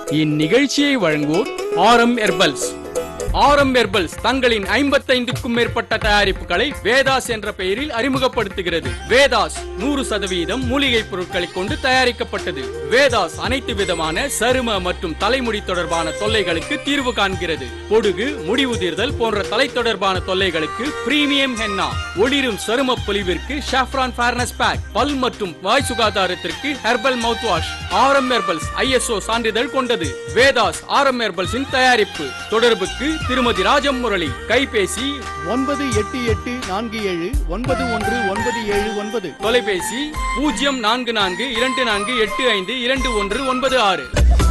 இந்நிகழ்ச்சியை வழங்குவோர் ஆரம் எர்பல்ஸ் ஆரம் எர்பல்ஸ் தங்களின் ஐம்பத்தைந்துக்கும் மேற்பட்ட தயாரிப்புகளை வேதாஸ் என்ற பெயரில் அறிமுகப்படுத்துகிறது வேதாஸ் நூறு சதவீதம் மூலிகை பொருட்களை கொண்டு தயாரிக்கப்பட்டது வேதாஸ் அனைத்து விதமான சரும மற்றும் தலைமுடி தொடர்பான தொல்லைகளுக்கு தீர்வு காண்கிறது பொடுகு முடி உதிர்தல் போன்ற தலை தொடர்பான தொல்லைகளுக்கு பிரீமியம் ஹென்னா ஒளிரும் சரும பொலிவிற்கு ஷாஃப்ரான் ஃபேர்னஸ் பேக் பல் மற்றும் வாய் சுகாதாரத்திற்கு herbal mouth wash Aaram herbals ISO சான்றிதழ் கொண்டது வேதாஸ் ஆரம் ஹெர்பல்ஸின் தயாரிப்பு தொடர்புக்கு திருமதி ராஜம் முரளி கைபேசி ஒன்பது எட்டு எட்டு நான்கு ஏழு ஒன்பது ஒன்று ஒன்பது ஏழு ஒன்பது தொலைபேசி பூஜ்ஜியம் நான்கு நான்கு இரண்டு நான்கு எட்டு ஐந்து இரண்டு ஒன்று ஒன்பது ஆறு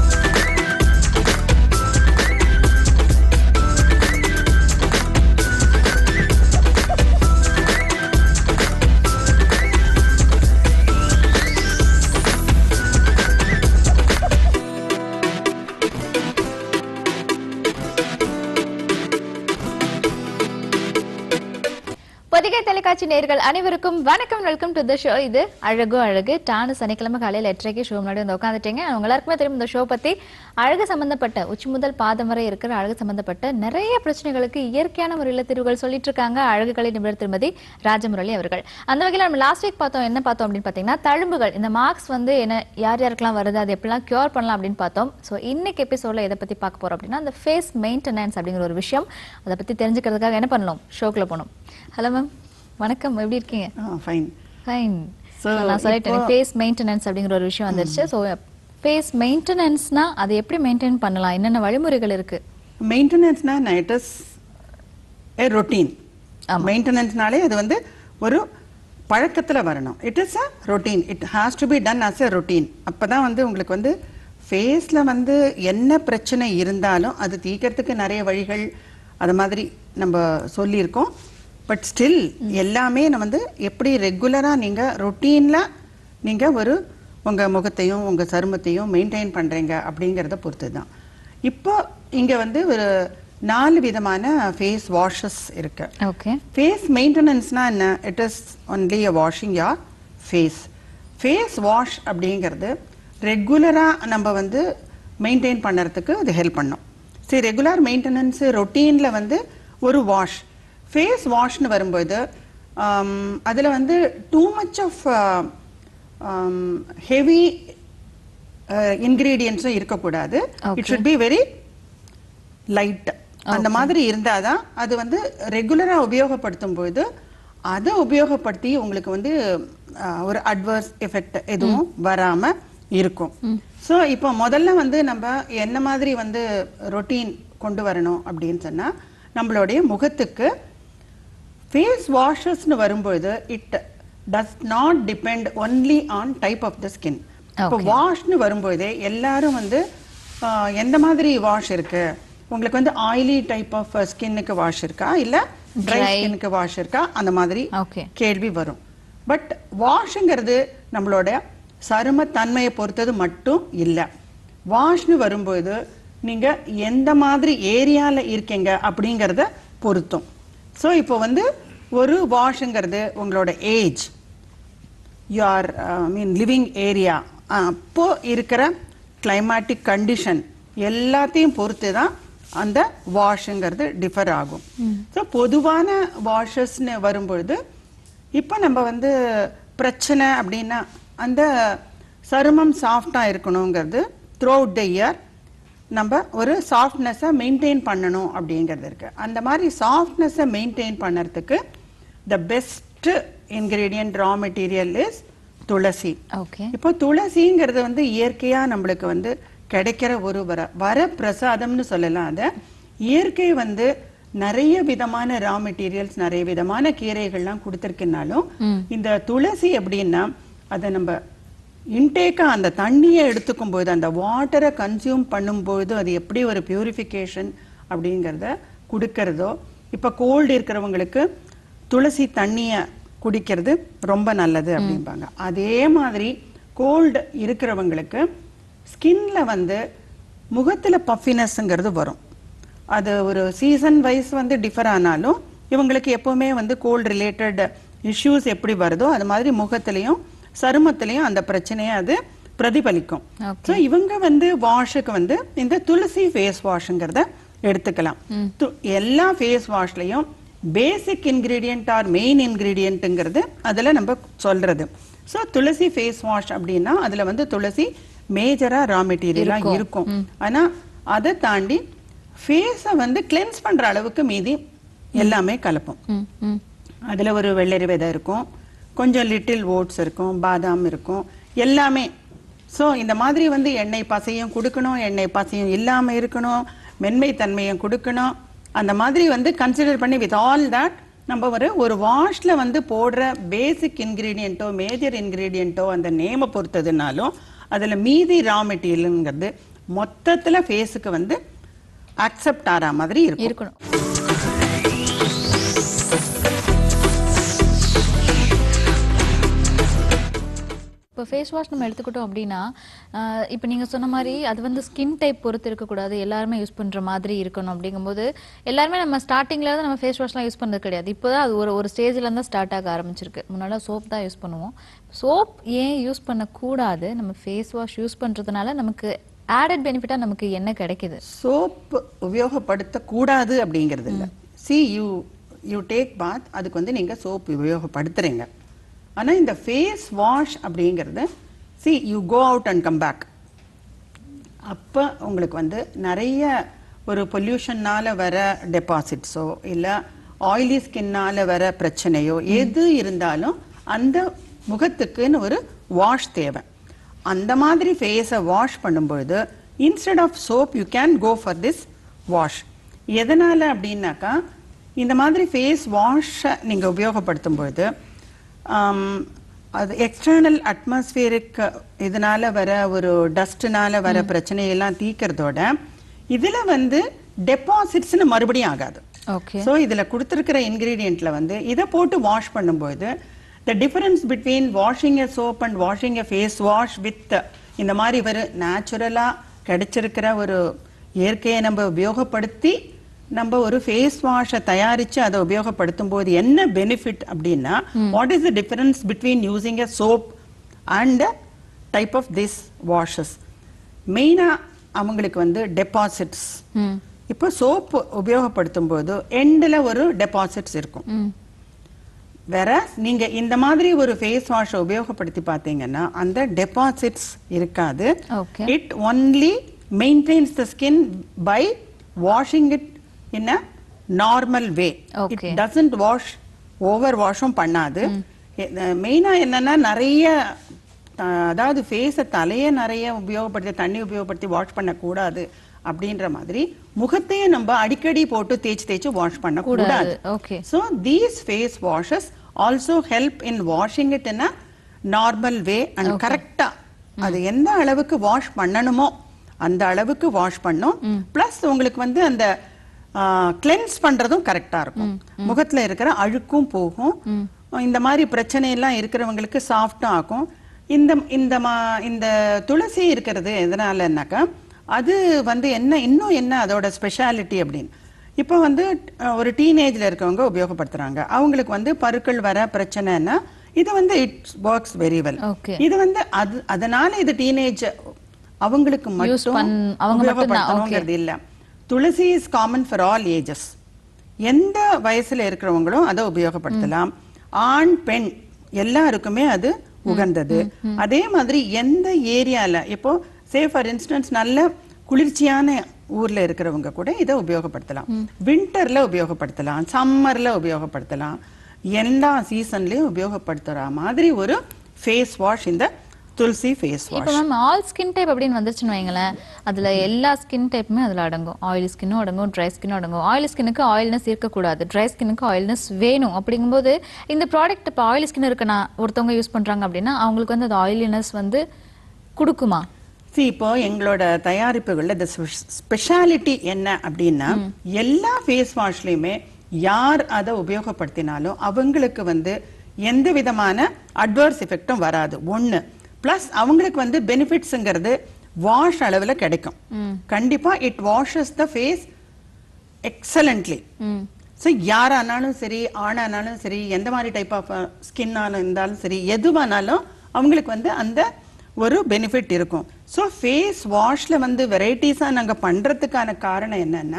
பொதிகை தொலைக்காட்சி நேர்கள் அனைவருக்கும் வணக்கம் வெல்கம் டு த ஷோ இது அழகு அழகு டானு சனிக்கிழமை காலையில் எட்டரைக்கு ஷோ முன்னாடி வந்து உட்காந்துட்டீங்க உங்க எல்லாருக்குமே தெரியும் இந்த ஷோ பத்தி அழகு சம்பந்தப்பட்ட உச்சி முதல் பாதம் வரை இருக்கிற அழகு சம்பந்தப்பட்ட நிறைய பிரச்சனைகளுக்கு இயற்கையான முறையில் தீர்வுகள் சொல்லிட்டு இருக்காங்க அழகு கலை நிபுணர் திருமதி ராஜமுரளி அவர்கள் அந்த வகையில் நம்ம லாஸ்ட் வீக் பார்த்தோம் என்ன பார்த்தோம் அப்படின்னு பார்த்தீங்கன்னா தழும்புகள் இந்த மார்க்ஸ் வந்து என்ன யார் யாருக்கெல்லாம் வருது அது எப்படிலாம் கியூர் பண்ணலாம் அப்படின்னு பார்த்தோம் ஸோ இன்னைக்கு எபிசோட்ல எதை பத்தி பார்க்க போறோம் அப்படின்னா அந்த ஃபேஸ் மெயின்டெனன்ஸ் அப்படிங்கிற ஒரு விஷயம் அதை பத்தி தெரிஞ்சுக்கிறதுக்காக என்ன பண்ணணும் ஷோக்குள்ள போகணும் ஹலோ மேம் வணக்கம் எப்படி இருக்கீங்க ஃபைன் ஃபைன் So, நான் சொல்லிட்டேன் இப்போ- ஃபேஸ் மெயின்டெனன்ஸ் அப்படிங்கிற ஒரு விஷயம் வந்துருச்சு ஸோ ஃபேஸ் மெயின்டெனன்ஸ்னா அதை எப்படி மெயின்டைன் பண்ணலாம் என்னென்ன வழிமுறைகள் இருக்கு மெயின்டெனன்ஸ்னா இட் இஸ் ஏ ரொட்டீன் மெயின்டெனன்ஸ்னாலே அது வந்து ஒரு பழக்கத்துல வரணும் it is a routine it has to be done as a routine அப்பதான் வந்து உங்களுக்கு வந்து ஃபேஸ்ல வந்து என்ன பிரச்சனை இருந்தாலும் அது தீர்க்கறதுக்கு நிறைய வழிகள் அது மாதிரி நம்ம சொல்லியிருக்கோம் பட் ஸ்டில் எல்லாமே நம்ம வந்து எப்படி ரெகுலரா நீங்க ரொட்டீன்ல நீங்க ஒரு உங்க முகத்தையும் உங்க சருமத்தையும் மெயின்டைன் பண்றீங்க அப்படிங்கறத பொறுத்து தான் இப்போ இங்க வந்து ஒரு நாலு விதமான ஃபேஸ் வாஷஸ் இருக்கு ஓகே ஃபேஸ் மெயின்டெனன்ஸ்னா என்ன it is only a washing யார் ஃபேஸ் ஃபேஸ் வாஷ் அப்படிங்கிறது ரெகுலராக நம்ம வந்து மெயின்டைன் பண்ணுறதுக்கு அது ஹெல்ப் பண்ணும் சரி ரெகுலர் மெயின்டெனன்ஸ் ரொட்டீனில் வந்து ஒரு வாஷ் ஃபேஸ் வாஷ்னு வரும்போது அதில் வந்து டூ மச் ஆஃப் ஹெவி இன்க்ரீடியன்ஸும் இருக்கக்கூடாது it should be very light அந்த மாதிரி இருந்தாதான் அது வந்து ரெகுலரா உபயோகப்படுத்தும் பொழுது அதை உபயோகப்படுத்தி உங்களுக்கு வந்து அஹ், ஒரு அட்வர்ஸ் எஃபெக்ட் எதுவும் வராம இருக்கும் சோ இப்போ முதல்ல வந்து நம்ம என்ன மாதிரி வந்து ரொட்டீன் கொண்டு வரணும் அப்படின்னு சொன்னா நம்மளுடைய முகத்துக்கு ஃபேஸ் வாஷஸ்னு வரும்பொழுது it does not depend only on type of the skin இப்போ வாஷ்னு வரும்போதே எல்லாரும் வந்து ஆஹ், எந்த மாதிரி வாஷ் இருக்கு உங்களுக்கு வந்து ஆயிலி டைப் ஆஃப் ஸ்கின்னுக்கு வாஷ் இருக்கா இல்ல ட்ரை ஸ்கின்னுக்கு வாஷ் இருக்கா அந்த மாதிரி ஓகே கேள்வி வரும் பட் வாஷுங்கிறது நம்மளோட சரும தன்மையை பொறுத்தது மட்டும் இல்லை வாஷ்னு வரும்போது நீங்க எந்த மாதிரி ஏரியால இருக்கீங்க அப்படிங்கறத பொருத்தும் ஸோ இப்போ வந்து ஒரு வாஷுங்கிறது உங்களோட age your mean living area அப்போ இருக்கிற கிளைமேட்டிக் கண்டிஷன் எல்லாத்தையும் பொறுத்து தான் அந்த வாஷுங்கிறது டிஃபர் ஆகும் ஸோ பொதுவான வாஷஸ்னு வரும்பொழுது இப்போ நம்ம வந்து பிரச்சனை அப்படின்னா அந்த சருமம் சாஃப்டாக இருக்கணுங்கிறது த்ரூ அவுட் த இயர் நம்ம ஒரு சாஃப்ட்னஸை மெயின்டைன் பண்ணணும் அப்படிங்கிறது இருக்கு அந்த மாதிரி சாஃப்ட்னஸை மெயின்டைன் பண்ணுறதுக்கு the best ingredient raw material is tulsi okay இப்போ துளசிங்கிறது வந்து இயற்கையா நம்மளுக்கு வந்து கிடைக்கிற ஒரு வர வர பிரசாதம்னு சொல்லலாம் அத இயற்கை வந்து நிறைய விதமான ரா மெட்டீரியல்ஸ் நிறைய விதமான கீரைகள்லாம் கொடுத்துருக்குனாலும் இந்த துளசி எப்படின்னா அதை நம்ம இன்டேக்கா அந்த தண்ணியை எடுத்துக்கும் போது அந்த வாட்டரை கன்சியூம் பண்ணும்போது அது எப்படி ஒரு பியூரிஃபிகேஷன் அப்படிங்கிறத கொடுக்கறதோ இப்போ கோல்டு இருக்கிறவங்களுக்கு துளசி தண்ணியை குடிக்கிறது ரொம்ப நல்லது அப்படிம்பாங்க அதே மாதிரி கோல்டு இருக்கிறவங்களுக்கு ஸ்கின்ல வந்து முகத்துல பஃபினஸ்ங்கிறது வரும் அது ஒரு சீசன் வைஸ் வந்து டிஃபர் ஆனாலும் இவங்களுக்கு எப்பவுமே வந்து கோல்டு ரிலேட்டட் இஷ்யூஸ் எப்படி வருதோ அது மாதிரி முகத்திலையும் சருமத்திலையும் அந்த பிரச்சனையை அது பிரதிபலிக்கும் Okay. ஸோ இவங்க வந்து வாஷுக்கு வந்து இந்த துளசி ஃபேஸ் வாஷ்ங்கிறத எடுத்துக்கலாம் து- எல்லா ஃபேஸ் வாஷ்லயும் பேசிக் இன்கிரீடியன்ட் ஆர் மெயின் இன்கிரீடியன்ட்டுங்கிறது அதுல நம்ம சொல்றது ஸோ துளசி ஃபேஸ் வாஷ் அப்படின்னா அதுல வந்து துளசி மேஜரா ரா மெட்டீரியலா இருக்கும் ஆனா அதை தாண்டி ஃபேஸை வந்து கிளென்ஸ் பண்ற அளவுக்கு மீதி எல்லாமே கலப்போம் ம் ம் அதுல ஒரு வெள்ளரி விதை இருக்கும் கொஞ்சம் லிட்டில் ஓட்ஸ் இருக்கும் பாதாம் இருக்கும் எல்லாமே ஸோ இந்த மாதிரி வந்து எண்ணெய் பசையும் கொடுக்கணும் எண்ணெய் பசையும் இல்லாம இருக்கணும் மென்மை தன்மையும் கொடுக்கணும் அந்த மாதிரி வந்து கன்சிடர் பண்ணி வித் ஆல் தட் நம்ம ஒரு ஒரு வாஷ்ல வந்து போடுற பேசிக் இன்கிரீடியண்ட்டோ மேஜர் இன்கிரீடியண்ட்டோ அந்த நேமை பொறுத்ததுனாலும் அதுல மீதி ரா மெட்டீரியலுங்கிறது மொத்தத்துல ஃபேஸுக்கு வந்து அக்செப்ட் ஆற மாதிரி இருக்கும் இருக்கணும் இப்போ ஃபேஸ் வாஷ் நம்ம எடுத்துக்கிட்டோம் அப்படின்னா ஆஹ் இப்போ நீங்கள் சொன்ன மாதிரி அது வந்து ஸ்கின் டைப் பொறுத்து இருக்கக்கூடாது எல்லாருமே யூஸ் பண்ணுற மாதிரி இருக்கணும் அப்படிங்கும்போது எல்லாருமே நம்ம ஸ்டார்டிங்கில் தான் நம்ம ஃபேஸ் வாஷ்லாம் யூஸ் பண்ணுறது கிடையாது இப்போ தான் அது ஒரு ஒரு ஸ்டேஜில் தான் ஸ்டார்ட் ஆக ஆரம்பிச்சிருக்கு முன்னாடி சோப் தான் யூஸ் பண்ணுவோம் சோப் ஏன் யூஸ் பண்ணக்கூடாது நம்ம ஃபேஸ் வாஷ் யூஸ் பண்ணுறதுனால நமக்கு ஆடட் பெனிஃபிட்டாக நமக்கு என்ன கிடைக்குது சோப் உபயோகப்படுத்தக்கூடாது அப்படிங்கிறது இல்லை see you you take bath அதுக்கு வந்து நீங்கள் சோப் உபயோகப்படுத்துறீங்க ஆனால் இந்த ஃபேஸ் வாஷ் அப்படிங்கிறது see you go out and come back அப்போ உங்களுக்கு வந்து நிறைய ஒரு பொல்யூஷன்னால வர டெபாசிட்ஸோ இல்லை ஆயிலி ஸ்கின்னால வர பிரச்சனையோ எது இருந்தாலும் அந்த முகத்துக்குன்னு ஒரு வாஷ் தேவை அந்த மாதிரி ஃபேஸை வாஷ் பண்ணும்பொழுது instead of soap you can go for this wash எதனால அப்படின்னாக்கா இந்த மாதிரி ஃபேஸ் வாஷை நீங்கள் உபயோகப்படுத்தும் பொழுது ஆம், அது எக்ஸ்டர்னல் அட்மாஸ்பியரிக் இதனால வர ஒரு டஸ்ட்னால வர பிரச்சனையெல்லாம் தீக்கிறதோட இதுல வந்து டெபாசிட்ஸ்னு மறுபடியும் ஆகாது ஓகே ஸோ இதில் கொடுத்துருக்கிற இன்க்ரீடியண்ட்ல வந்து இதை போட்டு வாஷ் பண்ணும்போது the difference between washing a soap and washing a face wash with இந்த மாதிரி ஒரு நேச்சுரலாக கிடைச்சிருக்கிற ஒரு இயற்கையை நம்ம உபயோகப்படுத்தி நம்ம ஒரு ஃபேஸ் வாஷை தயாரிச்சு அதை உபயோகப்படுத்தும் போது என்ன பெனிஃபிட் அப்படின்னா what is the difference between using a soap and type of this washes மெயினாக அவங்களுக்கு வந்து டெபாசிட்ஸ் ம் இப்போ சோப் உபயோகப்படுத்தும் போது எண்டில் ஒரு டெபாசிட்ஸ் இருக்கும் ம் வேற நீங்க இந்த மாதிரி ஒரு ஃபேஸ் வாஷை உபயோகப்படுத்தி பார்த்தீங்கன்னா அந்த டெபாசிட்ஸ் இருக்காது Okay. It only maintains the skin by washing it in a normal way it Okay. Doesn't wash over வாஷும் பண்ணாது மெயினா என்னன்னா நிறைய அஹ், அதாவது ஃபேஸை தலையே நிறைய உபயோகப்படுத்தி தண்ணி உபயோகப்படுத்தி வாஷ் பண்ணக்கூடாது அப்படின்ற மாதிரி முகத்தையே நம்ம அடிக்கடி போட்டு தேய்ச்சி தேய்ச்சி வாஷ் பண்ணக்கூடாது கூடாது okay So these face washes also help in washing it in a normal way and correct அது எந்த அளவுக்கு வாஷ் பண்ணணுமோ அந்த அளவுக்கு வாஷ் பண்ணும் பிளஸ் உங்களுக்கு வந்து அந்த கிளென்ஸ் பண்றதும் கரெக்டா இருக்கும் முகத்துல இருக்கிற அழுக்கும் போகும் இந்த மாதிரி பிரச்சனை எல்லாம் இருக்கிறவங்களுக்கு சாஃப்டும் ஆகும் இந்த இந்த மா- இந்த துளசி இருக்கிறது எதனாலன்னாக்கா அது வந்து என்ன இன்னும் என்ன அதோட ஸ்பெஷாலிட்டி அப்படின்னு இப்போ வந்து அஹ், ஒரு டீனேஜ்ல இருக்கவங்க உபயோகப்படுத்துறாங்க அவங்களுக்கு வந்து பருக்கள் வர பிரச்சனைன்னா இது வந்து it works very well Okay. இது வந்து அது அதனால இது டீனேஜ் அவங்களுக்கு மட்டும் பண்- அவங்க மட்டும்தான், உபயோகப்படுத்தணுங்கிறது இல்ல tulsi is common for all ages எந்த வயசுல இருக்கிறவங்களும் அதை உபயோகப்படுத்தலாம் ஆண் பெண் எல்லாருக்குமே அது உகந்தது அதே மாதிரி எந்த ஏரியால இப்போ சே ஃபார் இன்ஸ்டன்ஸ் நல்ல குளிர்ச்சியான ஊர்ல இருக்கிறவங்க கூட இதை உபயோகப்படுத்தலாம் வின்டர்ல உபயோகப்படுத்தலாம் சம்மர்ல உபயோகப்படுத்தலாம் எல்லா சீசன்லயும் உபயோகப்படுத்துற மாதிரி ஒரு ஃபேஸ் வாஷ் இந்த துளசி ஃபேஸ் வாஷ் இப்போ மேம் ஆல் ஸ்கின் டைப் அப்படின்னு வந்துருச்சுன்னு வைங்களேன் அதுல எல்லா ஸ்கின் டைப்புமே அதுல அடங்கும் ஆயிலி ஸ்கின்னும் அடங்கும் ட்ரை ஸ்கின்னும் அடங்கும் ஆயிலி ஸ்கின்னுக்கு ஆயில்னஸ் இருக்கக்கூடாது ட்ரை ஸ்கின்னுக்கு ஆயில்னஸ் வேணும் அப்படிங்கும்போது இந்த ப்ராடக்ட் இப்போ ஆயிலி ஸ்கின் இருக்குன்னா ஒருத்தவங்க யூஸ் பண்றாங்க அப்படின்னா அவங்களுக்கு வந்து அந்த ஆயிலினஸ் வந்து கொடுக்குமா See, இப்போ எங்களோட தயாரிப்புகள்ல இந்த ஸ்பெஷாலிட்டி என்ன அப்படின்னா எல்லா ஃபேஸ் வாஷ்லயுமே யார் அதை உபயோகப்படுத்தினாலும் அவங்களுக்கு வந்து எந்த விதமான அட்வர்ஸ் எஃபெக்டும் வராது ஒண்ணு பிளஸ் அவங்களுக்கு வந்து பெனிஃபிட்ஸ்ங்கிறது வாஷ் அளவுல கிடைக்கும் கண்டிப்பா it washes the face excellently so யாரானாலும் சரி ஆணானாலும் சரி எந்த மாதிரி டைப் ஆஃப் ஸ்கின்னாலும் இருந்தாலும் சரி எதுவானாலும் அவங்களுக்கு வந்து அந்த ஒரு பெனிஃபிட் இருக்கும் ஸோ ஃபேஸ் வாஷ்ல வந்து வெரைட்டிஸாக நாங்கள் பண்ணுறதுக்கான காரணம் என்னன்னா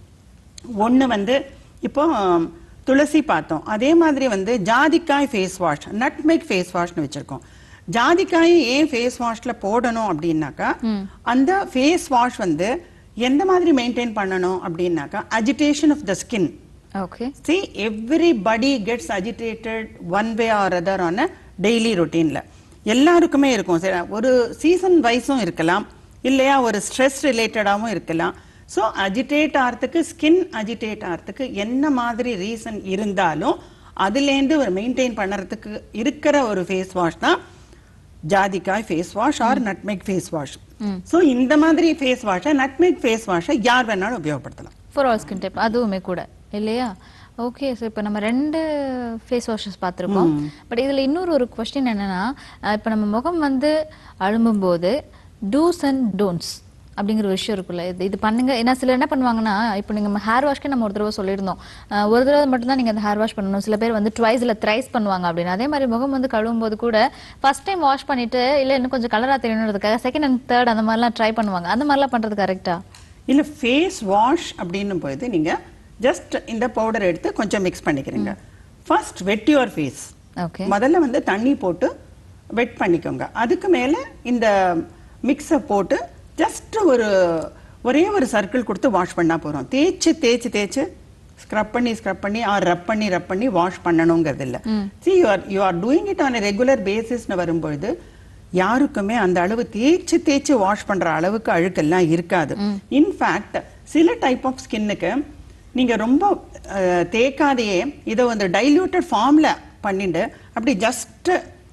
ஒன்று வந்து இப்போ ஆம், துளசி பார்த்தோம் அதே மாதிரி வந்து ஜாதிக்காய் ஃபேஸ் வாஷ் நட்மெக் ஃபேஸ் வாஷ்னு வச்சிருக்கோம் ஜாதிக்காயை ஏன் ஃபேஸ் வாஷ்ல போடணும் அப்படின்னாக்கா அந்த ஃபேஸ் வாஷ் வந்து எந்த மாதிரி மெயின்டைன் பண்ணணும் அப்படின்னாக்கா agitation of the skin okay See, everybody gets agitated one way or other on a daily routineல எல்லாருக்குமே இருக்கும் சரி, ஒரு சீசன் வைஸும் இருக்கலாம் இல்லையா ஒரு ஸ்ட்ரெஸ் ரிலேட்டடாகவும் இருக்கலாம் ஸோ அஜிடேட் ஆகிறதுக்கு ஸ்கின் அஜிடேட் ஆகிறதுக்கு என்ன மாதிரி ரீசன் இருந்தாலும் அதுலேருந்து ஒரு மெயின்டைன் பண்ணுறதுக்கு இருக்கிற ஒரு ஃபேஸ் வாஷ் தான் ஜாதிக்காய் face wash or nutmeg face wash so இந்த மாதிரி ஃபேஸ் வாஷை நட்மெக் ஃபேஸ் வாஷை யார் வேணாலும் உபயோகப்படுத்தலாம் ஃபார் ஆல் ஸ்கின் டைப் அதுவுமே கூட இல்லையா ஓகே ஸோ இப்போ நம்ம ரெண்டு ஃபேஸ் வாஷஸ் பார்த்துருக்கோம் பட் இதில் இன்னொரு ஒரு கொஸ்டின் என்னன்னா இப்போ நம்ம முகம் வந்து அழும்பும்போது டூஸ் அண்ட் டோன்ட்ஸ் அப்படிங்கிற ஒரு விஷயம் இருக்குல்ல இது இது பண்ணுங்க ஏன்னா சிலர் என்ன பண்ணுவாங்கன்னா இப்போ நீங்கள் ஹேர் வாஷ்க்கு நம்ம ஒரு தடவை சொல்லியிருந்தோம் அஹ் ஒரு தடவை மட்டும்தான் நீங்கள் அந்த ஹேர் வாஷ் பண்ணணும் சில பேர் வந்து ட்வைஸ் இல்லை த்ரைஸ் பண்ணுவாங்க அப்படின்னு அதே மாதிரி முகம் வந்து கழுவும் போது கூட ஃபர்ஸ்ட் டைம் வாஷ் பண்ணிட்டு இல்லை இன்னும் கொஞ்சம் கலராக தெரியணுன்றதுக்காக செகண்ட் அண்ட் தேர்ட் அந்த மாதிரிலாம் ட்ரை பண்ணுவாங்க அந்த மாதிரிலாம் பண்ணுறது கரெக்டா இல்ல ஃபேஸ் வாஷ் அப்படின்னும் போது நீங்க ஜஸ்ட் இந்த பவுடர் எடுத்து கொஞ்சம் மிக்ஸ் பண்ணிக்கிறீங்க first wet your face okay முதல்ல வந்து தண்ணி போட்டு வெட் பண்ணிக்கோங்க அதுக்கு மேல இந்த மிக்ஸை போட்டு ஜஸ்ட் ஒரு ஒரே ஒரு சர்க்கிள் கொடுத்து வாஷ் பண்ணா போறோம் தேய்ச்சு தேய்ச்சு தேய்ச்சு ஸ்க்ரப் பண்ணி ஸ்க்ரப் பண்ணி ஆர் ரப் பண்ணி ரப் பண்ணி வாஷ் பண்ணணுங்கிறது இல்ல see you are you are doing it on regular பேசிஸ்னு வரும்பொழுது யாருக்குமே அந்த அளவு தேய்ச்சு தேய்ச்சு வாஷ் பண்ற அளவுக்கு அழுக்கெல்லாம் இருக்காது இன்ஃபேக்ட் சில டைப் ஆஃப் ஸ்கின்னுக்கு நீங்க ரொம்ப அஹ், தேய்க்காதையே இதை வந்து டைல்யூட்டட் ஃபார்ம்ல பண்ணிட்டு அப்படி ஜஸ்ட்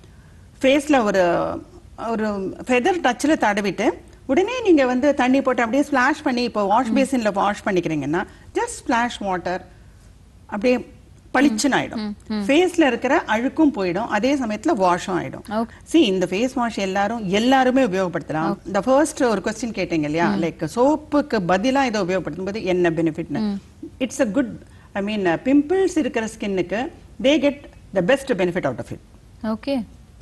ஃபேஸ்ல ஒரு ஒரு ஃபெதர் டச்சில் தடவிட்டு உடனே நீங்க வந்து தண்ணி போட்டு அப்படியே ஸ்பிளாஷ் பண்ணி இப்போ வாஷ் பேசின்ல வாஷ் பண்ணிக்கிறீங்கன்னா ஜஸ்ட் ஸ்பிளாஷ் வாட்டர் அப்படியே பளிச்சுன்னு ஆயிடும் ஃபேஸ்ல இருக்கிற அழுக்கும் போயிடும் அதே சமயத்துல வாஷும் ஆயிடும் Okay. சி இந்த ஃபேஸ் வாஷ் எல்லாரும் எல்லாருமே உபயோகப்படுத்தலாம் இந்த ஃபர்ஸ்ட் ஒரு கொஸ்டின் கேட்டீங்க இல்லையா லைக் சோப்புக்கு பதிலா இதை உபயோகப்படுத்தும் போது என்ன பெனிஃபிட்னு it's a good I mean pimples இருக்கிற ஸ்கின்னுக்கு they get the best benefit out of it okay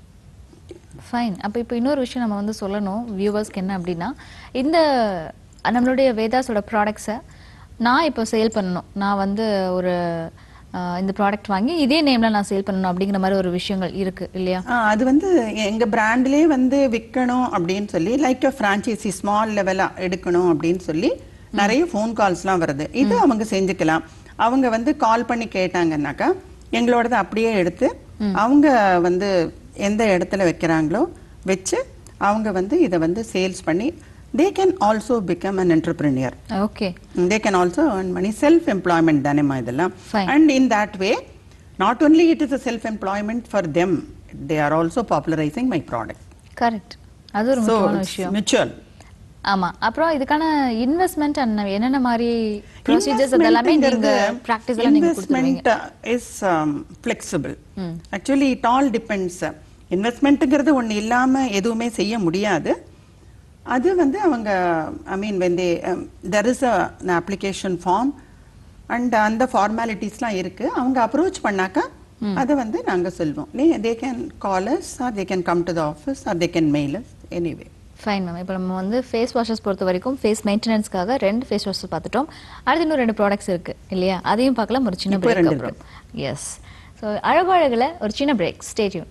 fine அப்போ இப்போ இன்னொரு விஷயம் நம்ம வந்து சொல்லணும் வியூவர்ஸ்க்கு என்ன அப்படின்னா இந்த நம்மளுடைய வேதாஸோட ப்ராடக்ட்ஸை நான் இப்போ சேல் பண்ணணும் நான் வந்து ஒரு அஹ், இந்த ப்ராடக்ட் வாங்கி இதே நேம்ல நான் சேல் பண்ணணும் அப்படிங்கிற மாதிரி ஒரு விஷயங்கள் இருக்கு இல்லையா ஆ, அது வந்து எங்க பிராண்ட்லயே வந்து விற்கணும் அப்படின்னு சொல்லி லைக் ஃப்ரான்ச்சைசி ஸ்மால் லெவலா எடுக்கணும் அப்படின்னு சொல்லி நிறைய ஃபோன் கால்ஸ்லாம் வருது இது அவங்க செஞ்சுக்கலாம் அவங்க வந்து கால் பண்ணி கேட்டாங்கன்னாக்கா எங்களோடது அப்படியே எடுத்து அவங்க வந்து எந்த இடத்துல வைக்கிறாங்களோ வச்சு அவங்க வந்து இதை வந்து சேல்ஸ் பண்ணி they can also become an entrepreneur okay they can also earn money self employment தானேம்மா இதெல்லாம் Fine. and in that way not only it is a self employment for them they are also popularizing my product correct அது ஒரு so முக்கியமான it's விஷயம் mutual ஆமா அப்புறம் இதுக்கான investment என்னென்ன மாதிரி ப்ரொசீஜர்ஸ் அதெல்லாமே நீங்க ப்ராக்டிஸ்ல நீங்க கொடுத்துருவீங்க investment is flexible actually it all depends இன்வெஸ்ட்மெண்ட்டுங்கிறது ஒண்ணு இல்லாம எதுவுமே செய்ய முடியாது அது வந்து அவங்க I mean when they there is a application form and அந்த ஃபார்மாலிட்டிஸ்லாம் இருக்கு அவங்க அப்ரோச் பண்ணாக்கா அதை வந்து நாங்க சொல்வோம் they can call us or they can come to the office or they can mail us anyway fine ma'am இப்போ நம்ம வந்து ஃபேஸ் வாஷஸ் பொறுத்த வரைக்கும் ஃபேஸ் மெயின்டெனன்ஸ்க்காக ரெண்டு ஃபேஸ் வாஷஸ் பார்த்துட்டோம் அடுத்து இன்னும் ரெண்டு ப்ராடக்ட்ஸ் இருக்கு இல்லையா அதையும் பார்க்கலாம் ஒரு சின்ன இப்போ பிரேக் ரெண்டு அப்புறம் எஸ் ஸோ அழகழகுல ஒரு சின்ன பிரேக் ஸ்டேட்யூன்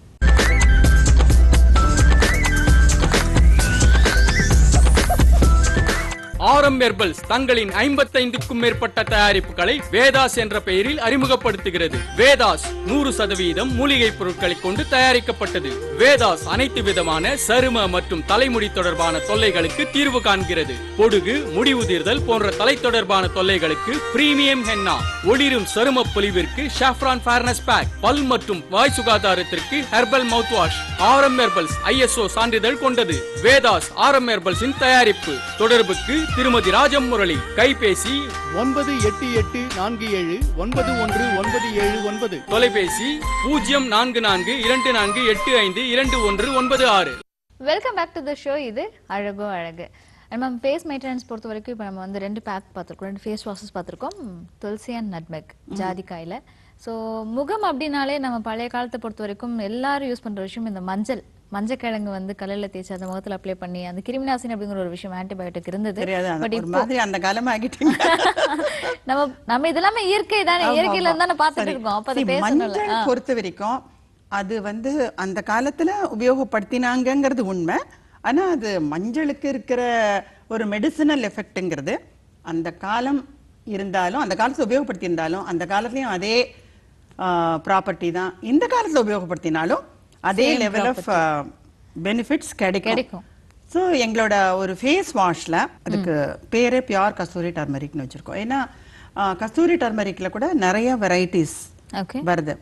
ஆரம் ஹெர்பல்ஸ் தங்களின் ஐம்பத்தைந்துக்கும் மேற்பட்ட தயாரிப்புகளை வேதாஸ் என்ற பெயரில் அறிமுகப்படுத்துகிறது வேதாஸ் நூறு சதவீதம் மூலிகை பொருட்களை கொண்டு தயாரிக்கப்பட்டது வேதாஸ் அனைத்து விதமான சரும மற்றும் தலைமுடி தொடர்பான தொல்லைகளுக்கு தீர்வு காண்கிறது பொடுகு முடி உதிர்தல் போன்ற தலை தொடர்பான தொல்லைகளுக்கு பிரீமியம் ஹென்னா ஒளிரும் சரும பொலிவிற்கு ஷாஃப்ரான் ஃபேர்னஸ் பேக் பல் மற்றும் வாய் சுகாதாரத்திற்கு herbal mouth wash Aaram herbals ISO சான்றிதழ் கொண்டது வேதாஸ் ஆரம் ஹெர்பல்ஸின் தயாரிப்பு தொடர்புக்கு திருமதி ராஜம் முரளி கைபேசி ஒன்பது எட்டு எட்டு நான்கு ஏழு ஒன்பது ஒன்று ஒன்பது ஏழு ஒன்பது தொலைபேசி பூஜ்ஜியம் நான்கு நான்கு இரண்டு நான்கு எட்டு ஐந்து இரண்டு ஒன்று ஒன்பது ஆறு welcome back to the show இது அழகோ அழகு நம்ம ஃபேஸ் மெயின்டெனன்ஸ் பொறுத்த வரைக்கும் இப்போ நம்ம வந்து ரெண்டு பேக் பார்த்துருக்கோம் ரெண்டு ஃபேஸ் வாஷஸ் பார்த்துருக்கோம் துளசி அண்ட் நட்மெக் ஜாதிக்காயில் ஸோ முகம் அப்படின்னாலே நம்ம பழைய காலத்தை பொறுத்த வரைக்கும் எல்லாரும் யூஸ் பண்ணுற விஷயம் இந்த மஞ்சள் மஞ்சக்கிழங்கு வந்து கல்லுல தேய்ச்சி அந்த முகத்துல அப்ளை பண்ணி அந்த கிருமிநாசினி அப்படிங்கிற ஒரு விஷயம் ஆன்டிபயோட்டிக் இருந்தது தெரியாது அந்த- பட் ஒரு மாதிரி அந்த காலம் ஆகிட்டீங்க நம்ம நம்ம இதெல்லாமே இயற்கை தானே ஆமா, இயற்கையில ஆமா. இருந்தானே பார்த்துட்டு சரி. இருக்கோம் அப்ப அதை See, பேசணும்ல மஞ்சள் ஆ. பொறுத்த வரைக்கும் அது வந்து அந்த காலத்துல உபயோகப்படுத்தினாங்கங்கிறது உண்மை ஆனா அது மஞ்சளுக்கு இருக்கிற ஒரு மெடிசினல் எஃபெக்ட்ங்கிறது அந்த காலம் இருந்தாலும் அந்த காலத்துல உபயோகப்படுத்தி இருந்தாலும் அந்த காலத்துலயும் அதே ப்ராப்பர்ட்டி தான் இந்த காலத்துல உபயோகப்படுத்தினாலும் அதே லெவல் ஆஃப் பெனிஃபிட்ஸ் கிடைக்கும் கிடைக்கும். ஸோ எங்களோட ஒரு ஃபேஸ் வாஷ்ல அதுக்கு பேரே பியூர் கஸ்தூரி டர்மரிக்னு வச்சிருக்கோம் ஏன்னா ஆ, கஸ்தூரி டர்மரிக்ல கூட நிறைய வெரைட்டிஸ் ஓகே வருது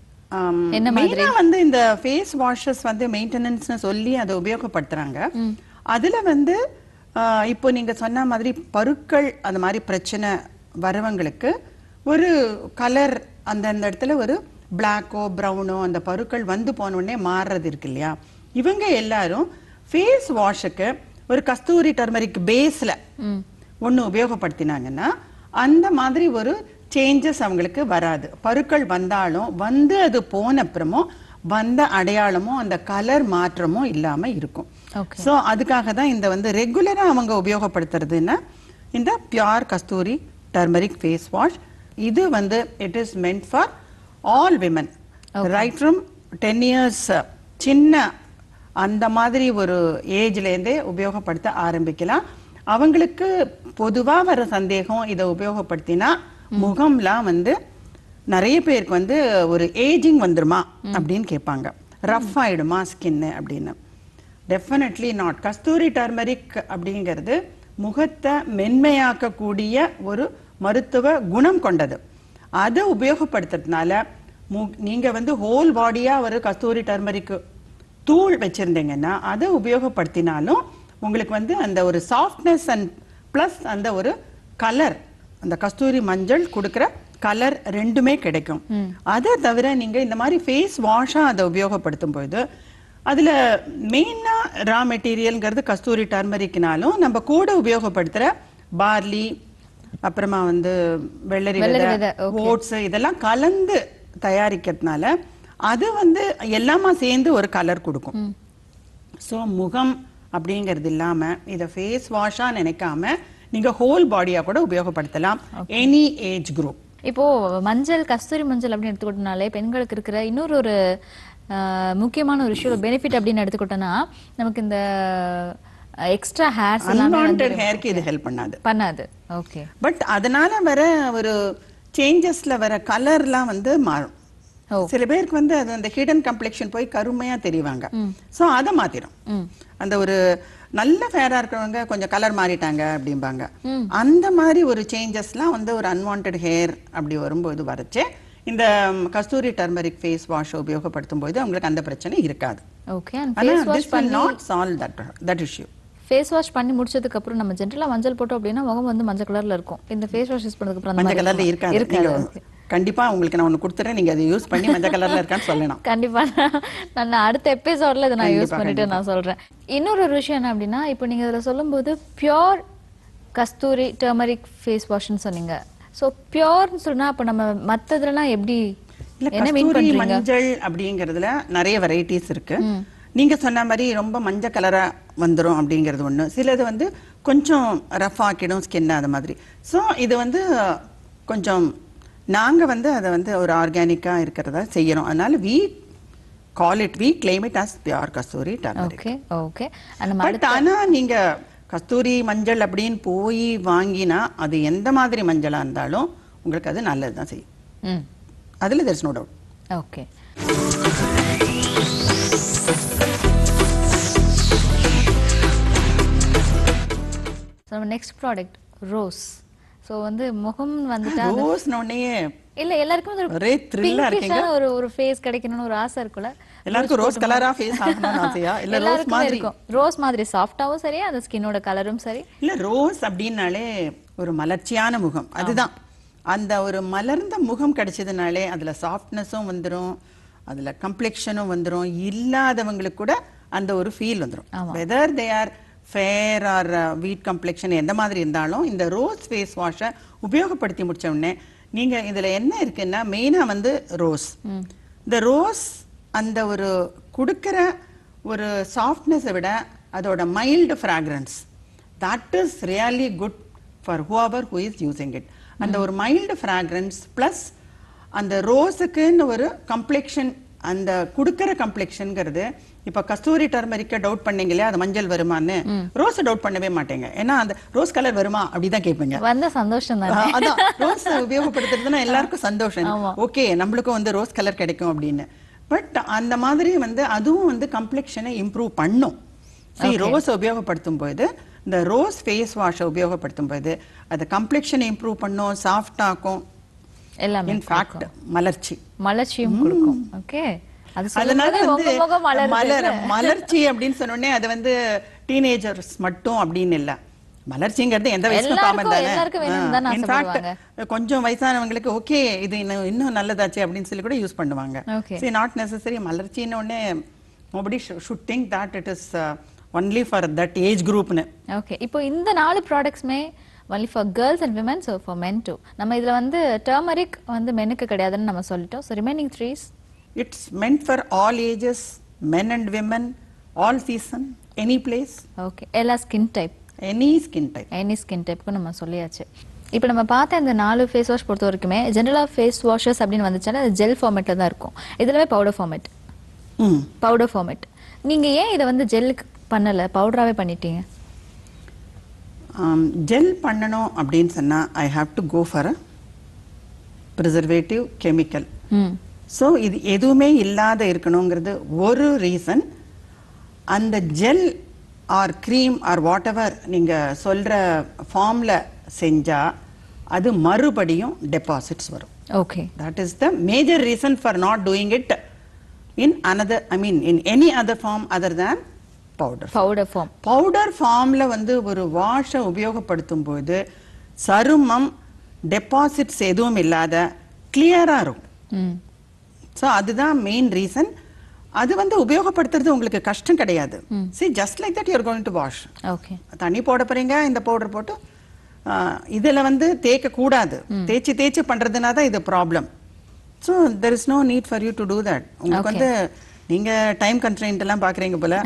என்ன மாதிரி? மெயினா வந்து இந்த ஃபேஸ் வாஷஸ் வந்து மெயின்டெனன்ஸ்னு சொல்லி அதை உபயோகப்படுத்துறாங்க அதுல வந்து ஆ, இப்போ நீங்க சொன்ன மாதிரி பருக்கள் அந்த மாதிரி பிரச்சனை வரவங்களுக்கு ஒரு கலர் அந்தந்த இடத்துல ஒரு பிளாக்கோ ப்ரௌனோ அந்த பருக்கள் வந்து போன உடனே மாறுறது இருக்கு இல்லையா இவங்க எல்லாரும் ஃபேஸ் வாஷுக்கு ஒரு கஸ்தூரி டர்மரிக் பேஸ்ல ஒண்ணு உபயோகப்படுத்தினாங்கன்னா அந்த மாதிரி ஒரு சேஞ்சஸ் அவங்களுக்கு வராது பருக்கள் வந்தாலும் வந்து அது போன அப்புறமும் வந்த அடையாளமும் அந்த கலர் மாற்றமும் இல்லாம இருக்கும் Okay. சோ அதுக்காக தான் இந்த வந்து ரெகுலரா அவங்க உபயோகப்படுத்துறதுன்னா இந்த pure kasturi turmeric face wash இது வந்து it is meant for all women right from ten years சின்ன அந்த மாதிரி ஒரு ஏஜ்ல இருந்தே உபயோகப்படுத்த ஆரம்பிக்கலாம் அவங்களுக்கு பொதுவா வர சந்தேகம் இதை உபயோகப்படுத்தினா முகம்லாம் வந்து நிறைய பேருக்கு வந்து ஒரு ஏஜிங் வந்துருமா அப்படின்னு கேட்பாங்க ரஃப் ஆயிடுமா ஸ்கின்னு அப்படின்னு டெஃபினெட்லி நாட் கஸ்தூரி டர்மரிக் அப்படிங்கிறது முகத்தை மென்மையாக்கக்கூடிய ஒரு மருத்துவ குணம் கொண்டது அதை உபயோகப்படுத்துறதுனால மு- நீங்க வந்து ஹோல் பாடியா ஒரு கஸ்தூரி டர்மரிக் தூள் வச்சிருந்தீங்கன்னா அதை உபயோகப்படுத்தினாலும் உங்களுக்கு வந்து அந்த ஒரு சாஃப்ட்னஸ் அண்ட் ப்ளஸ் அந்த ஒரு கலர் அந்த கஸ்தூரி மஞ்சள் கொடுக்குற கலர் ரெண்டுமே கிடைக்கும் அதை தவிர நீங்க இந்த மாதிரி ஃபேஸ் வாஷா அதை உபயோகப்படுத்தும் பொழுது அதுல மெயினா ரா மெட்டீரியல்ங்கிறது கஸ்தூரி டர்மரிக்னாலும் நம்ம கூட உபயோகப்படுத்துற பார்லி அப்புறமா வந்து வெள்ளரி வெள்ளரி விதை விதை, ஓட்ஸ் இதெல்லாம் கலந்து தயாரிக்கிறதுனால அது வந்து எல்லாமா சேர்ந்து ஒரு கலர் கொடுக்கும் ஸோ முகம் அப்படிங்கிறது இல்லாம இதை ஃபேஸ் வாஷா நினைக்காம நீங்க ஹோல் பாடியா கூட உபயோகப்படுத்தலாம் எனி ஏஜ் குரூப் இப்போ மஞ்சள் கஸ்தூரி மஞ்சள் அப்படின்னு எடுத்துக்கிட்டனாலே பெண்களுக்கு இருக்கிற இன்னொரு ஒரு ஆஹ், முக்கியமான ஒரு விஷயம் பெனிஃபிட் அப்படின்னு எடுத்துக்கிட்டோம்னா நமக்கு இந்த எக்ஸ்ட்ரா ஹேர்ஸ் எல்லாமே வந்து அன்வான்ட் ஹேருக்கு இது ஹெல்ப் பண்ணாது பண்ணாது ஓகே பட் அதனால வர ஒரு சேஞ்சஸ்ல வர கலர்லாம் வந்து மாறும் ஓ. சில பேருக்கு வந்து அது அந்த ஹிடன் கம்ப்ளெக்ஷன் போய் கருமையா தெரிவாங்க சோ அதை மாத்திரும் அந்த ஒரு நல்ல ஃபேரா இருக்கிறவங்க கொஞ்சம் கலர் மாறிட்டாங்க அப்படிம்பாங்க அந்த மாதிரி ஒரு சேஞ்சஸ்லாம் வந்து ஒரு அன்வான்ட் ஹேர் அப்படி வரும்போது வரச்சே இந்த ம், கஸ்தூரி டர்மரிக் ஃபேஸ் வாஷ் உபயோகப்படுத்தும் போது அவங்களுக்கு அந்த பிரச்சனை இருக்காது ஓகே அண்ட் ஆனா ஃபேஸ் வாஷ் this will பண்ணி not solve that that issue face wash பண்ணி முடிச்சதுக்கு அப்புறம் நம்ம ஜென்ரலா மஞ்சள் போட்டோம் அப்படின்னா முகம் வந்து மஞ்சள் கலர்ல இருக்கும் இந்த ஃபேஸ் வாஷ் யூஸ் பண்ணதுக்கு அப்புறம் அந்த மஞ்சள் மாதிரி கலர்ல இருக்குமா? இருக்காது இருக்காது நீங்க கண்டிப்பா உங்களுக்கு நான் ஒண்ணு கொடுத்துறேன் நீங்க அதை யூஸ் பண்ணி மஞ்சள் கலர்ல இருக்கான்னு சொல்லணும் கண்டிப்பா நான் நான் அடுத்த எபிசோட்ல இதை நான் யூஸ் கண்டிப்பா, பண்ணிட்டு நான் சொல்றேன் இன்னொரு ஒரு விஷயம் என்ன அப்படின்னா இப்போ நீங்க இதுல சொல்லும்போது பியோர் கஸ்தூரி டர்மரிக் ஃபேஸ் வாஷ்னு சொன்னீங்க ஸோ பியோர்னு சொன்னா அப்ப நம்ம மத்ததுலலாம் எப்படி இல்ல என்ன மீன் கஸ்தூரி பண்றீங்க மஞ்சள் அப்படிங்கறதுல நிறைய வெரைட்டிஸ் இருக்கு நீங்க சொன்ன மாதிரி ரொம்ப மஞ்சள் கலரா வந்துரும் அப்படிங்கிறது ஒண்ணு சிலது வந்து கொஞ்சம் ரஃப் ஆக்கிடும் ஸ்கின் அது மாதிரி சோ இது வந்து கொஞ்சம் நாங்க வந்து அதை வந்து ஒரு ஆர்கானிக்கா இருக்கிறதா செய்யறோம் அதனால we call it we claim it as pure kasturi turmeric okay okay நம்ம பட் ஆனா நீங்க கஸ்தூரி மஞ்சள் அப்படின்னு போய் வாங்கினா அது எந்த மாதிரி மஞ்சளா இருந்தாலும் உங்களுக்கு அது நல்லதுதான் செய்யும் ம் அதுல there's no doubt ஓகே நம்ம நெக்ஸ்ட் ப்ராடக்ட் ரோஸ் ஸோ வந்து முகம் வந்துட்டா அந்த- ரோஸ்ன உடனே இல்ல எல்லாருக்குமே ஒரு ஒரே thrill ஆ இருக்கீங்க. pinkish-ஆன ஒரு ஒரு ஃபேஸ் கிடைக்கணும்னு ஒரு ஆசை இருக்குல்ல எல்லாருக்கும் ரோஸ் கலரா ஃபேஸ் ஆகணும்னு ஆசையா இல்ல ரோஸ் எல்லாருக்குமே மாதிரி இருக்கும் ரோஸ் மாதிரி சாஃப்டாவும் சரி அந்த ஸ்கின்னோட கலரும் சரி இல்ல ரோஸ் அப்படின்னாலே ஒரு மலர்ச்சியான முகம் அதுதான் அந்த ஒரு மலர்ந்த முகம் கிடைச்சதுனாலே அதுல சாஃப்ட்னஸும் வந்துரும் அதுல கம்ப்ளெக்ஷனும் வந்துரும் இல்லாதவங்களுக்கு கூட அந்த ஒரு ஃபீல் வந்துரும் whether they are fair or wheat complexion எந்த மாதிரி இருந்தாலும் இந்த ரோஸ் ஃபேஸ் வாஷை உபயோகப்படுத்தி முடிச்ச உடனே நீங்க இதுல என்ன இருக்குன்னா மெயினா வந்து ரோஸ் இந்த ரோஸ் அந்த ஒரு கொடுக்கிற ஒரு சாஃப்ட்னஸை விட அதோட mild fragrance that is really good for whoever who is using it அந்த ஒரு மைல்டு ஃப்ராக்ரன்ஸ் ப்ளஸ் அந்த ரோஸுக்குன்னு ஒரு கம்ப்ளெக்ஷன் அந்த கொடுக்கிற கம்ப்ளெக்ஷன்ங்கிறது இப்ப கஸ்தூரி டர்மரிக்க டவுட் பண்ணீங்க இல்லையா அது மஞ்சள் வருமான்னு ரோஸ் டவுட் பண்ணவே மாட்டேங்க ஏன்னா அந்த ரோஸ் கலர் வருமா அப்படிதான் கேட்பீங்க வந்த சந்தோஷம் தானே ஆ, அதான் ரோஸ் உபயோகப்படுத்துறதுன்னா எல்லாருக்கும் சந்தோஷம் ஓகே நம்மளுக்கும் வந்து ரோஸ் கலர் கிடைக்கும் அப்படின்னு பட் அந்த மாதிரி வந்து அதுவும் வந்து கம்ப்ளெக்ஷனை இம்ப்ரூவ் பண்ணும் சரி ரோஸ் உபயோகப்படுத்தும் போது இந்த ரோஸ் ஃபேஸ் வாஷை உபயோகப்படுத்தும் போது அது கம்ப்ளெக்ஷனை இம்ப்ரூவ் பண்ணும் சாஃப்ட் ஆக்கும் எல்லாமே இன்ஃபேக்ட் மலர்ச்சி மலர்ச்சியும் கொடுக்கும் ஓகே அது அதனால சொல்லும்போது வந்து உங்க முகம் மலருது மலர் மலர்ச்சி அப்படின்னு சொன்னோடனே அது வந்து டீனேஜர்ஸ் மட்டும் அப்படின்னு இல்ல மலர்ச்சிங்கிறது எந்த வயசுக்கும் எல்லாருக்கும், காமன் தானே எல்லாருக்கும் வேணும்னு தானே இன்ஃபேக்ட் கொஞ்சம் வயசானவங்களுக்கு ஓகே இது இன்னும் இன்னும் நல்லதாச்சு அப்படின்னு சொல்லி கூட யூஸ் பண்ணுவாங்க Okay. சரி நாட் நெசசரி மலர்ச்சின்னு உடனே nobody should think that it is only for that age குரூப்னு ஓகே இப்போ இந்த நாலு ப்ராடக்ட்ஸ்மே only for girls and women so for men too நம்ம இதுல வந்து டர்மரிக் வந்து மென்னுக்கு கிடையாதுன்னு நம்ம சொல்லிட்டோம் so remaining threes it's meant for all ages men and women all season any place okay எல்லா skin type any skin type any skin டைப்புக்கும் நம்ம சொல்லியாச்சு இப்போ நம்ம பார்த்த இந்த நாலு ஃபேஸ் வாஷ் பொறுத்த வரைக்குமே ஜென்ரலாக ஃபேஸ் வாஷஸ் அப்படின்னு வந்துச்சுன்னா அது ஜெல் ஃபார்மேட்டில் தான் இருக்கும் இதுலவே பவுடர் ஃபார்மேட் ம் பவுடர் ஃபார்மேட் நீங்க ஏன் இதை வந்து ஜெல்லுக்கு பண்ணல பவுடராகவே பண்ணிட்டீங்க ஜெல் பண்ணணும் அப்படின்னு சொன்னா I have to go for a preservative chemical ம் ஸோ இது எதுவுமே இல்லாத இருக்கணுங்கிறது ஒரு ரீசன் அந்த gel or cream or whatever நீங்கள் சொல்கிற ஃபார்மில் செஞ்சால் அது மறுபடியும் டெபாசிட்ஸ் வரும் okay that is the major reason for not doing it in another I mean in any other form other than powder powder form powder ஃபார்ம்ல வந்து ஒரு வாஷை உபயோகப்படுத்தும் போது சருமம் டெபாசிட்ஸ் எதுவும் இல்லாத கிளியரா இருக்கும் ம் ஸோ அதுதான் மெயின் ரீசன் அது வந்து உபயோகப்படுத்துறது உங்களுக்கு கஷ்டம் கிடையாது see just like that you're going to wash okay தண்ணி போட போறீங்க இந்த பவுடர் போட்டு ஆ, இதுல வந்து தேய்க்க கூடாது தேய்ச்சி தேய்ச்சி பண்றதுனா தான் இது problem so there is no need for you to do that உங்களுக்கு வந்து நீங்க டைம் கன்ஸ்ட்ரெயின்ட் எல்லாம் பாக்குறீங்க போல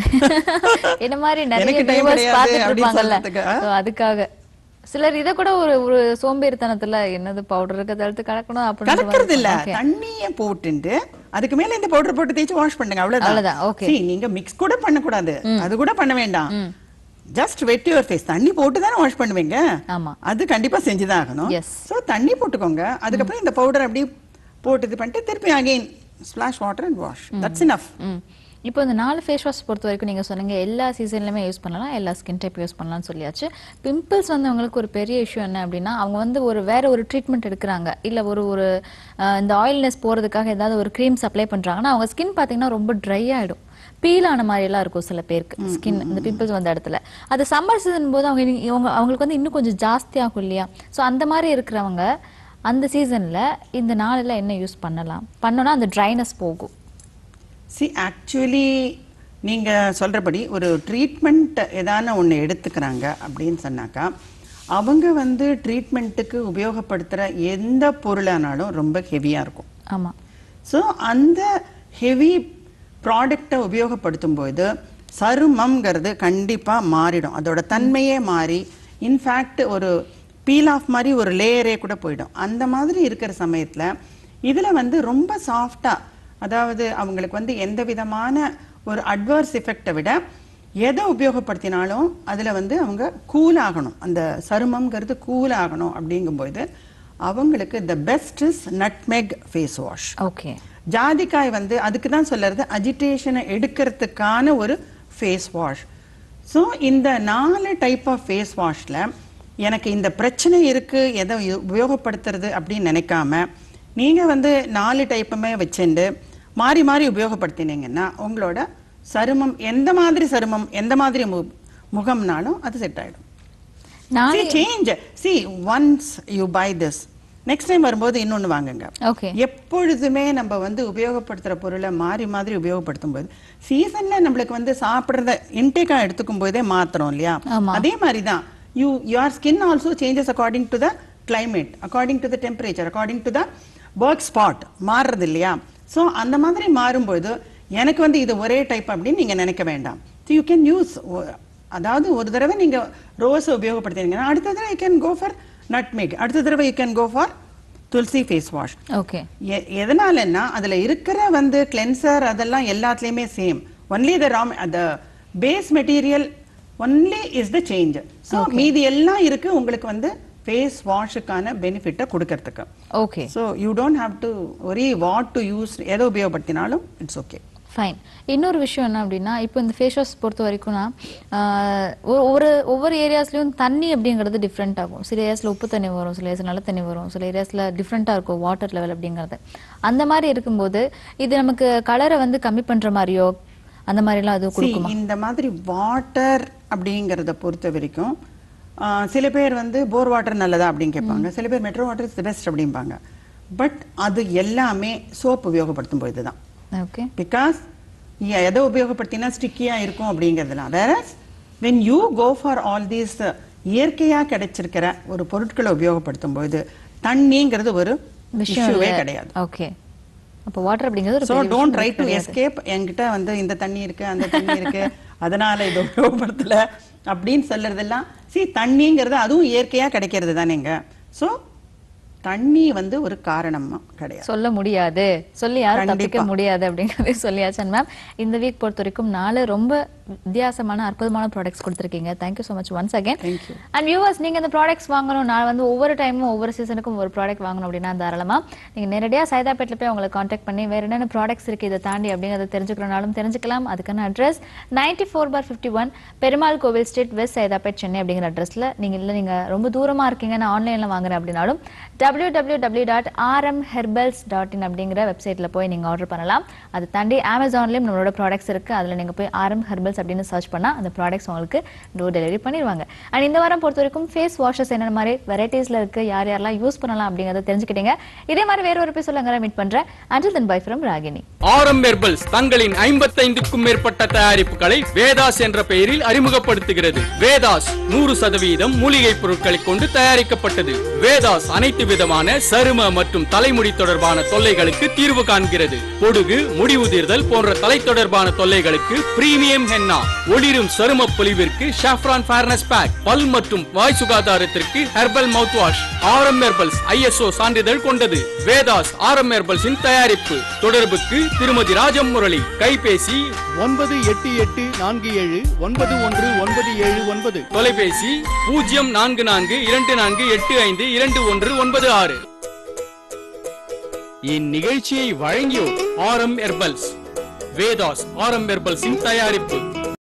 என்ன மாதிரி நிறைய எனக்கு time viewers கிடையாது பார்த்துட்டு அப்படின்னு இருப்பாங்கல்ல சொல்றதுக்கு, ஆ? So, அதுக்காக சிலர் இத கூட ஒரு ஒரு சோம்பேறித்தனத்துல என்னது பவுடர் இருக்க தடுத்து கலக்கணும் அப்படின்னு கலக்கிறது இல்ல Okay. தண்ணிய போட்டுட்டு அதுக்கு மேல இந்த பவுடர் போட்டு தேய்ச்சி வாஷ் பண்ணுங்க அவ்வளவுதான், அவ்வளவுதான் okay. See, நீங்க மிக்ஸ் கூட பண்ண கூடாது அது கூட பண்ண வேண்டாம் ஜஸ்ட் வெட் யுவர் ஃபேஸ் தண்ணி போட்டு தானே வாஷ் பண்ணுவீங்க ஆமா. அது கண்டிப்பா செஞ்சுதான் ஆகணும் Yes. சோ தண்ணி போட்டுக்கோங்க அதுக்கப்புறம் இந்த பவுடர் அப்படியே போட்டு இது பண்ணிட்டு திருப்பி again splash water and wash that's enough ம் இப்போ இந்த நாலு ஃபேஸ் வாஷ் பொறுத்த வரைக்கும் நீங்க சொன்னீங்க எல்லா சீசன்லயுமே யூஸ் பண்ணலாம் எல்லா ஸ்கின் டைப் யூஸ் பண்ணலாம்னு சொல்லியாச்சு பிம்பிள்ஸ் வந்து அவங்களுக்கு ஒரு பெரிய இஷ்யூ என்ன அப்படின்னா அவங்க வந்து ஒரு வேற ஒரு ட்ரீட்மெண்ட் எடுக்கிறாங்க இல்ல ஒரு ஒரு அஹ், இந்த ஆயில்னஸ் போறதுக்காக ஏதாவது ஒரு க்ரீம் அப்ளை பண்றாங்கன்னா அவங்க ஸ்கின் பாத்தீங்கன்னா ரொம்ப ட்ரை ஆயிடும் பீல் ஆன மாதிரி எல்லாம் இருக்கும் சில பேருக்கு ஸ்கின் இந்த பிம்பிள்ஸ் வந்த இடத்துல அது சம்மர் சீசன் போது அவங்க இனி- இவங்க அவங்களுக்கு வந்து இன்னும் கொஞ்சம் ஜாஸ்தி ஆகும் இல்லையா ஸோ அந்த மாதிரி இருக்கிறவங்க அந்த சீசன்ல இந்த நாளில் என்ன யூஸ் பண்ணலாம் பண்ணோன்னா அந்த ட்ரைனஸ் போகும் சி ஆக்சுவலி நீங்க சொல்றபடி ஒரு ட்ரீட்மெண்ட் ஏதான ஒண்ணு எடுத்துக்கிறாங்க அப்படின்னு சொன்னாக்கா அவங்க வந்து ட்ரீட்மெண்ட்டுக்கு உபயோகப்படுத்துற எந்த பொருளானாலும் ரொம்ப ஹெவியா இருக்கும் ஆமா ஸோ அந்த ஹெவி ப்ராடக்டை உபயோகப்படுத்தும் போது சருமம்ங்கிறது கண்டிப்பா மாறிடும் அதோட தன்மையே மாறி இன்ஃபேக்ட் ஒரு பீல் ஆஃப் மாதிரி ஒரு லேயரே கூட போயிடும் அந்த மாதிரி இருக்கிற சமயத்துல இதுல வந்து ரொம்ப சாஃப்டா அதாவது அவங்களுக்கு வந்து எந்த விதமான ஒரு அட்வர்ஸ் எஃபெக்டை விட எதை உபயோகப்படுத்தினாலும் அதுல வந்து அவங்க கூல் ஆகணும் அந்த சருமம்ங்கிறது கூல் ஆகணும் அப்படிங்கும்போது அவங்களுக்கு the best is nutmeg face wash okay ஜாதிக்காய் வந்து அதுக்கு தான் சொல்றது அஜிடேஷனை எடுக்கிறதுக்கான ஒரு ஃபேஸ் வாஷ் ஸோ இந்த நாலு டைப் ஆஃப் ஃபேஸ் வாஷ்ல எனக்கு இந்த பிரச்சனை இருக்கு எதை உ- உபயோகப்படுத்துறது அப்படின்னு நினைக்காம நீங்க வந்து நாலு டைப்புமே வச்சுண்டு மாறி மாறி உபயோகப்படுத்தினீங்கன்னா உங்களோட சருமம் எந்த மாதிரி சருமம் எந்த மாதிரி மு- முகம்னாலும் அது செட் ஆயிடும் நாளை change see once you buy this next time வரும்போது இன்னொன்னு வாங்குங்க ஓகே எப்பொழுதுமே நம்ம வந்து உபயோகப்படுத்துற பொருளை மாறி மாதிரி உபயோகப்படுத்தும் போது சீசன்ல நம்மளுக்கு வந்து சாப்பிடுறத இன்டேக்கா எடுத்துக்கும் போதே மாத்துறோம் இல்லையா ஆமா. அதே மாதிரி தான் you your skin also changes according to the climate according to the temperature according to the work spot மாறுறது இல்லையா ஸோ அந்த மாதிரி மாறும்போது எனக்கு வந்து இது ஒரே டைப் அப்படின்னு நீங்க நினைக்க வேண்டாம் யூ கேன் யூஸ் அதாவது ஒரு தடவை நீங்க ரோஸ் உபயோகப்படுத்தினீங்கன்னா அடுத்த தடவை you can go for nutmeg அடுத்த தடவை you can go for tulsi face wash okay எ- எதனாலன்னா அதுல இருக்கிற வந்து கிளென்சர் அதெல்லாம் எல்லாத்துலயுமே same only the raw the base material only is the change so மீதி எல்லாம் இருக்கு உங்களுக்கு வந்து ஃபேஸ் வாஷுக்கான பெனிஃபிட்டை கொடுக்கறதுக்கு okay so you don't have to ஒரே வாட் டு யூஸ் எதை உபயோகப்படுத்தினாலும் இட்ஸ் ஓகே ஃபைன் இன்னொரு விஷயம் என்ன அப்படின்னா இப்போ இந்த ஃபேஸ் வாஷ் பொறுத்த வரைக்கும்னா ஆஹ், ஒ- ஒரு ஒவ்வொரு ஏரியாஸ்லயும் தண்ணி அப்படிங்கிறது டிஃப்ரெண்ட் ஆகும் சில ஏரியாஸ்ல உப்பு தண்ணி வரும் சில ஏரியாஸ்ல நல்ல தண்ணி வரும் சில ஏரியாஸ்ல டிஃப்ரெண்ட்டாக இருக்கும் வாட்டர் லெவல் அப்படிங்கிறது அந்த மாதிரி இருக்கும்போது இது நமக்கு கலரை வந்து கம்மி பண்ற மாதிரியோ அந்த மாதிரிலாம் எதுவும் See, கொடுக்குமா இந்த மாதிரி வாட்டர் அப்படிங்கறத பொறுத்த வரைக்கும் ஆ, சில பேர் வந்து போர் வாட்டர் நல்லதா அப்படின்னு கேட்பாங்க சில பேர் மெட்ரோ வாட்டர் இஸ் பெஸ்ட் அப்படிம்பாங்க பட் அது எல்லாமே சோப் உபயோகப்படுத்தும் போது தான் ஓகே பிகாஸ் எதை உபயோகப்படுத்தினா ஸ்டிக்கியா இருக்கும் அப்படிங்கிறதுலாம் வேற when you go for all these இயற்கையா கிடைச்சிருக்கிற ஒரு பொருட்களை உபயோகப்படுத்தும் போது தண்ணிங்கிறது ஒரு விஷயம் இஷ்யூவே இல்ல. கிடையாது ஓகே அப்போ வாட்டர் அப்படிங்கிறது ஒரு ஸோ பெரிய டோன்ட் விஷயம் ட்ரை டு கிடையாது. எஸ்கேப் என்கிட்ட வந்து இந்த தண்ணி இருக்கு அந்த தண்ணி இருக்கு அதனால இதை உபயோகப்படுத்தல அப்படின்னு சொல்றதெல்லாம் see தண்ணிங்கிறது அதுவும் இயற்கையா கிடைக்கிறது தானேங்க ஸோ தண்ணி வந்து ஒரு காரணமா கிடையாது சொல்ல முடியாது சொல்லி யாரும் தப்பிக்க கண்டிப்பா. முடியாது அப்படிங்கறதே சொல்லியாச்சு மேம் இந்த வீக் பொறுத்த வரைக்கும் நாலு ரொம்ப வித்தியாசமான அற்புதமான ப்ராடக்ட்ஸ் கொடுத்துருக்கீங்க thank you so much once again Thank you. And viewers நீங்க இந்த ப்ராடக்ட்ஸ் வாங்கணும் நான் வந்து ஒவ்வொரு டைமும் ஒவ்வொரு சீசனுக்கும் ஒரு ப்ராடக்ட் வாங்கணும் அப்படின்னா தாராளமா நீங்க நேரடியா சைதாப்பேட்டில் போய் உங்களை காண்டாக்ட் பண்ணி வேற என்னென்ன ப்ராடக்ட்ஸ் இருக்கு இதை தாண்டி அப்படிங்கறத தெரிஞ்சுக்கணும்னாலும் தெரிஞ்சுக்கலாம் அதுக்கான address ninety four four fifty one Perumal Kovil street west Saidapet Chennai அப்படிங்கிற அட்ரஸ்ல நீங்க இல்ல நீங்க ரொம்ப தூரமா இருக்கீங்க நான் ஆன்லைன்ல வாங்குறேன் அப்படின்னாலும் W W W dot Aaram herbals dot in அப்படிங்கிற வெப்சைட்ல போய் நீங்க ஆர்டர் பண்ணலாம் அது தாண்டி அமேசான்லயும் நம்மளோட ப்ராடக்ட்ஸ் இருக்கு அதுல நீங்க போய் ஆர்எம் ஹெர்பல்ஸ் அப்படின்னு சர்ச் பண்ணா அந்த ப்ராடக்ட்ஸ் உங்களுக்கு டோர் டெலிவரி பண்ணிடுவாங்க அண்ட் இந்த வாரம் பொறுத்த வரைக்கும் ஃபேஸ் வாஷஸ் என்னென்ன மாதிரி வெரைட்டிஸ்ல இருக்கு யார் யாரெல்லாம் யூஸ் பண்ணலாம் அப்படிங்கறத தெரிஞ்சுக்கிட்டீங்க இதே மாதிரி வேற ஒரு எபிசோட் அங்கே மீட் பண்றேன் until then bye from Ragini Aaram herbals தங்களின் ஐம்பத்தைந்துக்கும் மேற்பட்ட தயாரிப்புகளை வேதாஸ் என்ற பெயரில் அறிமுகப்படுத்துகிறது வேதாஸ் நூறு சதவீதம் மூலிகை பொருட்களை கொண்டு தயாரிக்கப்பட்டது வேதாஸ் அனைத்து விதமான சரும மற்றும் தலைமுடி தொடர்பான தொல்லைகளுக்கு தீர்வு காண்கிறது பொடுகு முடி உதிர்தல் போன்ற தலை தொடர்பான தொல்லைகளுக்கு பிரீமியம் ஹென்னா ஒளிரும் சரும பொலிவிற்கு ஷாஃப்ரான் ஃபேர்னஸ் பேக் பல் மற்றும் வாய் சுகாதாரத்திற்கு herbal mouth wash Aaram herbals ISO சான்றிதழ் கொண்டது வேதாஸ் ஆரம் ஹெர்பல்ஸின் தயாரிப்பு தொடர்புக்கு திருமதி ராஜம் முரளி கைபேசி ஒன்பது எட்டு எட்டு நான்கு ஏழு ஒன்பது ஒன்று ஒன்பது ஏழு ஒன்பது தொலைபேசி பூஜ்ஜியம் நான்கு நான்கு இரண்டு நான்கு எட்டு ஐந்து இரண்டு ஒன்று ஒன்பது ஆறு இந்நிகழ்ச்சியை வழங்கியோர் ஆரம் ஹெர்பல்ஸ் வேதாஸ் ஆரம் ஹெர்பல்ஸின் தயாரிப்பு